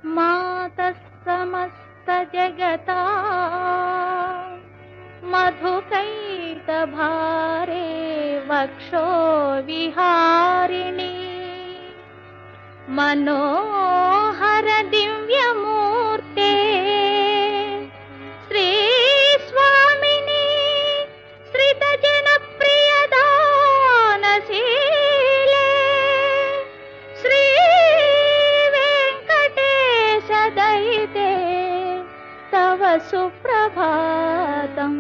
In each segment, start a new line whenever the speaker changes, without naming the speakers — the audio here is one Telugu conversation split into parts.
मातः समस्तजगता मधुकैटभारे वक्षो विहारिणि मनोहर दिव्यमूर्ते श्रीस्वामिनि श्रितजनप्रियदानशीले श्रीवेङ्कटेशदयिते तव सुप्रभातम्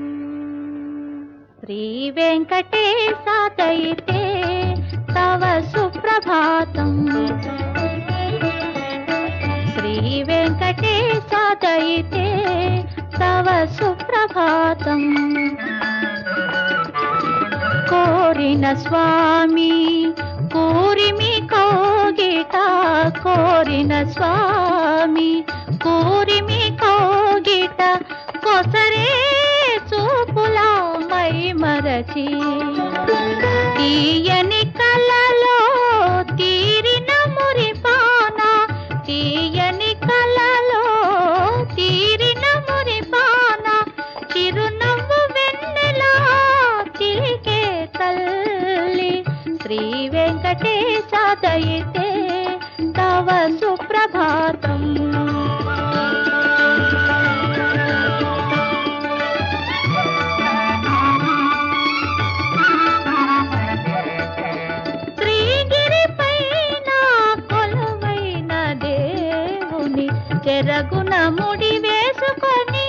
श्रीवेङ्कटेशदयिते तव सुप्रभातम् श्रीवेङ्कटेशदयिते तव सुप्रभातम् కోరిన స్వామి కూరిమి కోగిట కోరిన స్వామి కూరిమి కోగిట కొసరే చూపులా మై మరచి తీయని కలలో తీరిన మురిపాన తీయని కలలో తీరిన మురిపాన చిరునవ్వు వెన్నెలా చిలికే తల్లి శ్రీ వెంకటేశ దయితే తవ సుప్రభాతం శ్రీగిరిపైన కొలువైన దేవుని చెరగున ముడి వేసుకొని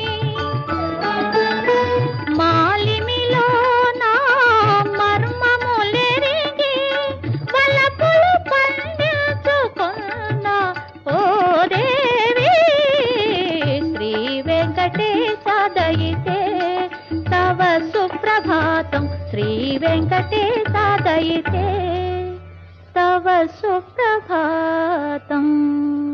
మాలిమిలో నా మర్మములెరిగి వలపులు పండించుకున్న ఓ దేవి శ్రీ వెంకటేశ దయితే తవ సుప్రభాతం శ్రీ వెంకటేశ దయితే తవ సుప్రభాతం